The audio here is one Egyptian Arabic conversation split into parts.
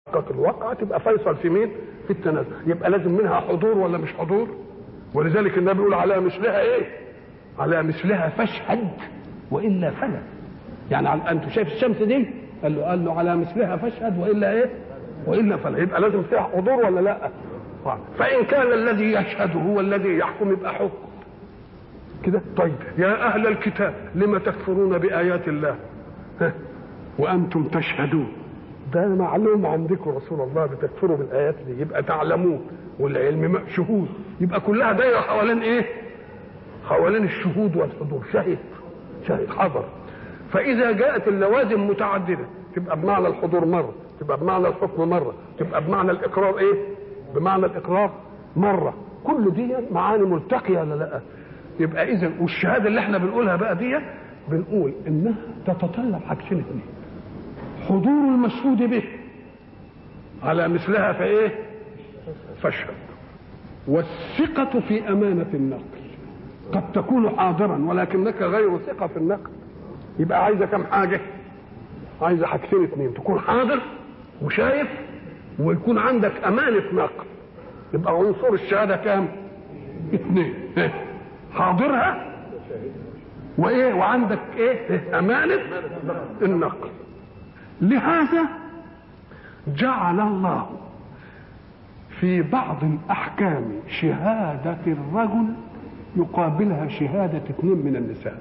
الواقعة تبقى فيصل في مين؟ في التنازل يبقى لازم منها حضور ولا مش حضور؟ ولذلك النبي يقول على مثلها ايه؟ على مثلها فاشهد والا فلا يعني انت شايف الشمس دي؟ قال له قال له على مثلها فاشهد والا ايه؟ والا فلا يبقى لازم فيها حضور ولا لا؟ فان كان الذي يشهد هو الذي يحكم يبقى حكم كده طيب يا اهل الكتاب لم تكفرون بايات الله ها وانتم تشهدون ده معلوم عندكم رسول الله بتكفروا بالايات دي يبقى تعلمون والعلم شهود يبقى كلها دايره حوالين ايه حوالين الشهود والحضور شهد شهد حضر فاذا جاءت اللوازم متعدده تبقى بمعنى الحضور مره تبقى بمعنى الحكم مره تبقى بمعنى الاقرار ايه بمعنى الاقرار مره كل دي معاني ملتقيه ولا لا يبقى اذا والشهاده اللي احنا بنقولها بقى دي بنقول انها تتطلب حاجتين اثنين حضور المشهود به على مثلها فايه فاشهد والثقة في أمانة النقل قد تكون حاضرا ولكنك غير ثقة في النقل يبقى عايزة كم حاجة عايزة حاجتين اثنين تكون حاضر وشايف ويكون عندك أمانة نقل يبقى عنصر الشهادة كام اثنين حاضرها وايه وعندك ايه امانه النقل لهذا جعل الله في بعض الاحكام شهاده الرجل يقابلها شهاده اثنين من النساء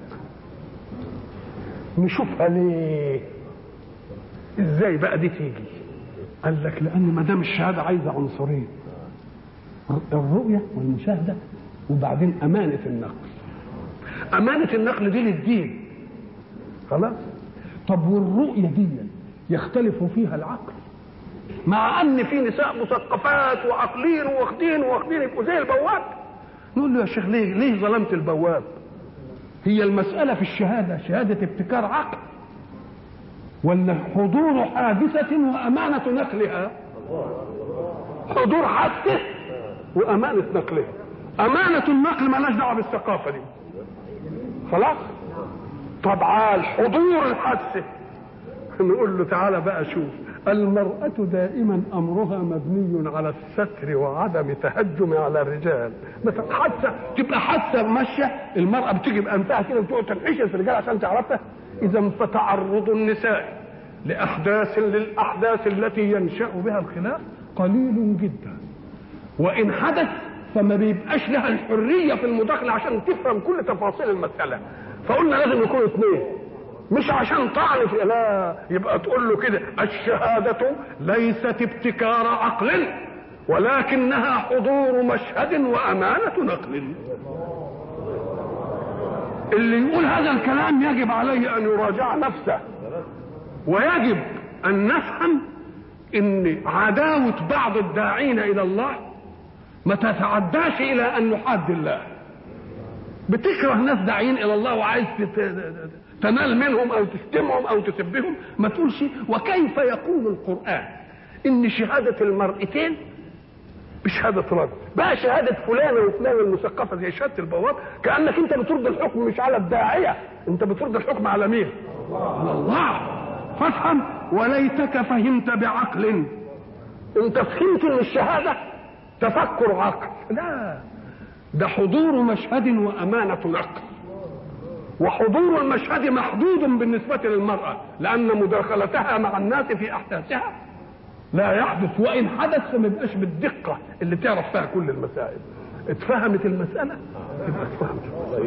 نشوفها ليه ازاي بقى دي تيجي قال لك لان ما دام الشهاده عايزه عنصرين الرؤيه والمشاهده وبعدين امانه النقل امانه النقل دي للدين خلاص طب والرؤيه دي يختلف فيها العقل مع ان في نساء مثقفات وعاقلين واخدين واخدين يبقوا زي البواب نقول له يا شيخ ليه ليه ظلمت البواب هي المساله في الشهاده شهاده ابتكار عقل ولا حضور حادثه وامانه نقلها حضور حادثه وامانه نقلها امانه النقل مالهاش دعوه بالثقافه دي خلاص طب عال حضور الحادثه نقول له تعالى بقى شوف المرأة دائما أمرها مبني على الستر وعدم تهجم على الرجال مثلا حادثة تبقى حادثة ماشية المرأة بتيجي بأنفها كده وتقعد تنحش في الرجال عشان تعرفها إذا فتعرض النساء لأحداث للأحداث التي ينشأ بها الخلاف قليل جدا وإن حدث فما بيبقاش لها الحرية في المداخلة عشان تفهم كل تفاصيل المسألة فقلنا لازم يكونوا اثنين مش عشان طعن في لا يبقى تقول له كده الشهادة ليست ابتكار عقل ولكنها حضور مشهد وأمانة نقل اللي يقول هذا الكلام يجب عليه أن يراجع نفسه ويجب أن نفهم أن عداوة بعض الداعين إلى الله ما تتعداش إلى أن نحاد الله بتكره ناس داعين إلى الله وعايز تنال منهم او تشتمهم او تسبهم ما تقولش وكيف يقول القران ان شهاده المرأتين بشهاده رجل بقى شهاده فلانه وفلانه المثقفه زي شهاده البواب كانك انت بترد الحكم مش على الداعيه انت بترد الحكم على مين على الله فافهم وليتك فهمت بعقل انت فهمت ان الشهاده تفكر عقل لا ده حضور مشهد وامانه نقل وحضور المشهد محدود بالنسبة للمرأة لأن مداخلتها مع الناس في أحداثها لا يحدث وإن حدث فما يبقاش بالدقة اللي تعرف فيها كل المسائل اتفهمت المسألة تبقى اتفهمت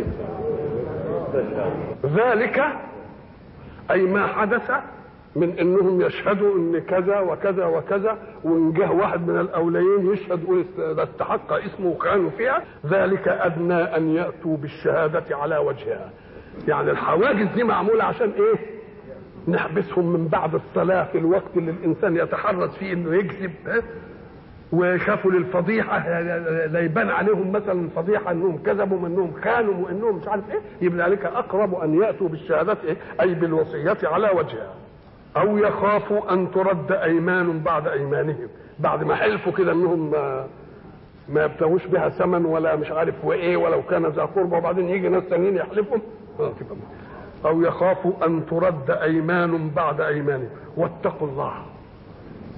ذلك أي ما حدث من انهم يشهدوا ان كذا وكذا وكذا وان جه واحد من الاوليين يشهد يقول ده استحق اسمه وكانوا فيها ذلك ادنى ان ياتوا بالشهاده على وجهها يعني الحواجز دي معموله عشان ايه نحبسهم من بعد الصلاه في الوقت اللي الانسان يتحرز فيه انه يكذب وشافوا للفضيحه لا يبان عليهم مثلا الفضيحه انهم كذبوا انهم خانوا وانهم مش عارف ايه يبقى ذلك اقرب ان ياتوا بالشهادات ايه اي بالوصيه على وجهها او يخافوا ان ترد ايمان بعد ايمانهم بعد ما حلفوا كده انهم ما, ما يبتغوش بها ثمن ولا مش عارف وايه ولو كان ذا قربى وبعدين يجي ناس ثانيين يحلفهم او يخافوا ان ترد ايمان بعد ايمانهم واتقوا الله